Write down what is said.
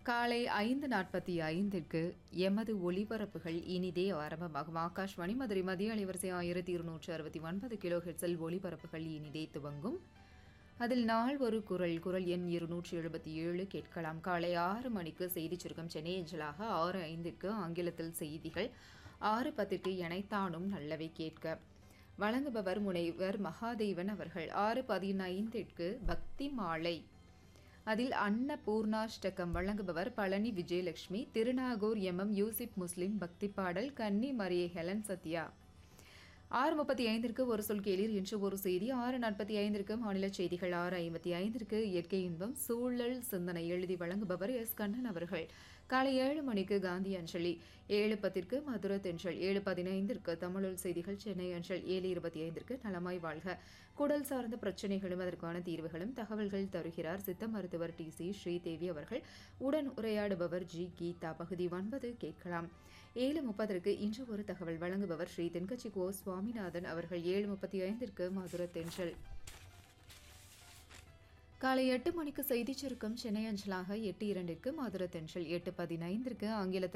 காலை ஐந்து நாற்பத்தி ஐந்திற்கு எமது ஒலிபரப்புகள் இனிதே ஆரம்பமாகும் ஆகாஷ்வாணி மதுரை மதிய அலைவரிசை ஆயிரத்தி இருநூற்று அறுபத்தி ஒன்பது கிலோ ஹெட்ஸில் ஒலிபரப்புகள் இனிதே துவங்கும் அதில் நாள் ஒரு குரல் குரல் எண் இருநூற்றி எழுபத்தி ஏழு கேட்கலாம் காலை ஆறு மணிக்கு செய்திச் சுருக்கம் சென்னை அஞ்சலாக ஆறு ஐந்திற்கு ஆங்கிலத்தில் செய்திகள் ஆறு பத்திற்கு இணைத்தானும் நல்லவை கேட்க வழங்குபவர் முனைவர் மகாதேவன் அவர்கள் ஆறு பதினைந்திற்கு பக்தி மாலை அதில் அன்னபூர்ணாஷ்டகம் வழங்குபவர் பழனி விஜயலட்சுமி திருநாகூர் எம்எம் யூசிப் முஸ்லிம் பக்தி பாடல் கன்னி மரிய ஹெலன் சத்யா ஆறு முப்பத்தி ஐந்திற்கு ஒரு சொல் கேளீர் என்று ஒரு செய்தி ஆறு நாற்பத்தி ஐந்திற்கு மாநில செய்திகள் ஆறு ஐம்பத்தி ஐந்திற்கு இயற்கை இன்பம் சூழல் சிந்தனை எழுதி வழங்குபவர் எஸ் கண்ணன் அவர்கள் காலை ஏழு மணிக்கு காந்தி அஞ்சலி ஏழு பத்திற்கு மதுரை தென்றல் ஏழு பதினைந்திற்கு தமிழ் செய்திகள் சென்னை அஞ்சல் ஏழு இருபத்தி ஐந்திற்கு நலமாய் வாழ்க குடல் சார்ந்த பிரச்சனைகளும் அதற்கான தீர்வுகளும் தகவல்கள் தருகிறார் சித்த மருத்துவர் டி சி ஸ்ரீதேவி அவர்கள் உடன் உரையாடுபவர் ஜி கீதா பகுதி ஒன்பது கேட்கலாம் ஏழு முப்பதற்கு இன்று ஒரு தகவல் வழங்குபவர் ஸ்ரீ தென்கட்சி கோ சுவாமிநாதன் அவர்கள் ஏழு முப்பத்தி ஐந்திற்கு மதுரை தென்றல் காலை எட்டு மணிக்கு செய்திச் சுருக்கம் சென்னை அஞ்சலாக எட்டு இரண்டிற்கு மதுரை தென்றல் எட்டு பதினைந்திற்கு ஆங்கிலத்தில்